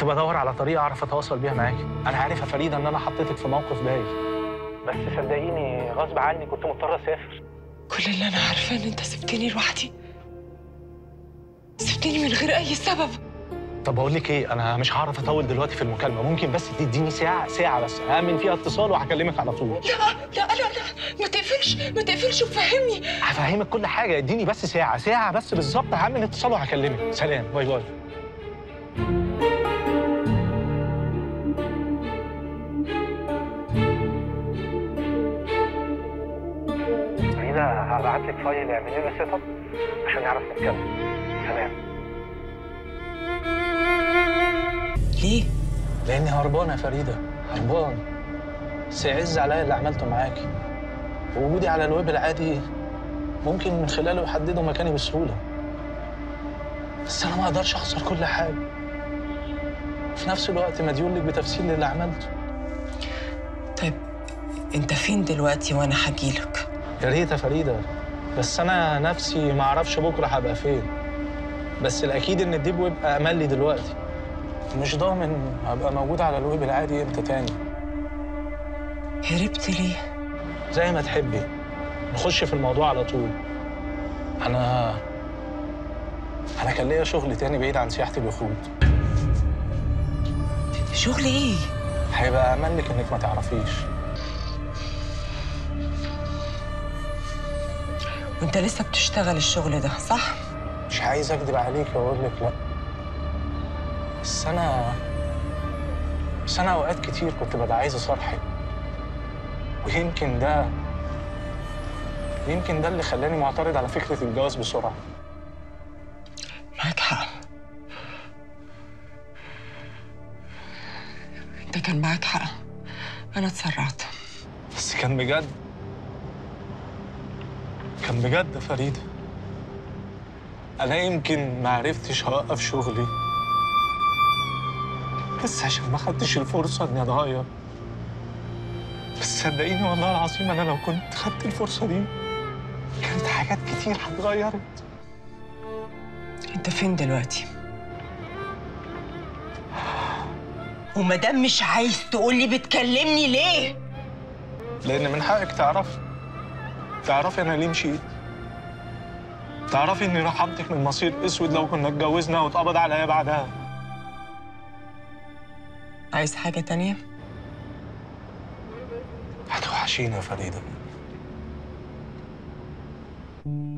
بدور على طريقه اعرف اتواصل بيها معاكي انا عارف يا فريده ان انا حطيتك في موقف بايخ بس صدقيني غصب عني كنت مضطر اسافر كل اللي انا عارفاه ان انت سبتني لوحدي سبتني من غير اي سبب طب بقول لك ايه انا مش هعرف اطول دلوقتي في المكالمه ممكن بس تديني ساعه ساعه بس هعمل فيها اتصال وهكلمك على طول لا لا لا لا ما تقفلش ما تقفلش وفهمني هفهمك كل حاجه اديني بس ساعه ساعه بس بالظبط هعمل اتصال وهكلمك سلام باي باي فريدة هبعت لك فايل اعملي لنا سيت اب عشان نعرف نتكلم سلام ليه لاني هربان يا فريده هربان بس يعز عليا اللي عملته معاكي وجودي على الويب العادي ممكن من خلاله يحددوا مكاني بسهوله بس انا ما اقدرش اخسر كل حاجه في نفس الوقت مديون لك بتفسير للي عملته طيب انت فين دلوقتي وانا هجيلك يا ريت يا فريده بس انا نفسي ما اعرفش بكره هبقى فين بس الاكيد ان الديب ويب امل لي دلوقتي مش ضامن هبقى موجود على الويب العادي امتى تاني هربت ليه زي ما تحبي نخش في الموضوع على طول انا انا كان ليا شغل تاني بعيد عن سياحه الوفود شغل ايه هيبقى امل لك انك ما تعرفيش وانت لسه بتشتغل الشغل ده صح مش عايز اكدب عليك واقول لك لا بس انا بس انا اوقات كتير كنت ببقى عايز اصالحك ويمكن ده يمكن ده اللي خلاني معترض على فكره الجواز بسرعه معاك حق انت كان معاك حق انا اتسرعت بس كان بجد كان بجد يا فريدة أنا يمكن ما عرفتش أوقف شغلي بس عشان ما خدتش الفرصة إني أتغير بس صدقيني والله العظيم أنا لو كنت خدت الفرصة دي كانت حاجات كتير اتغيرت انت فين دلوقتي ومادام مش عايز تقولي بتكلمني ليه لأن من حقك تعرفي تعرفي أنا ليه مشيت تعرفي إني رحمتك من مصير أسود لو كنا اتجوزنا واتقبض عليا بعدها عايز حاجة تانية هتوحشيني يا فريدة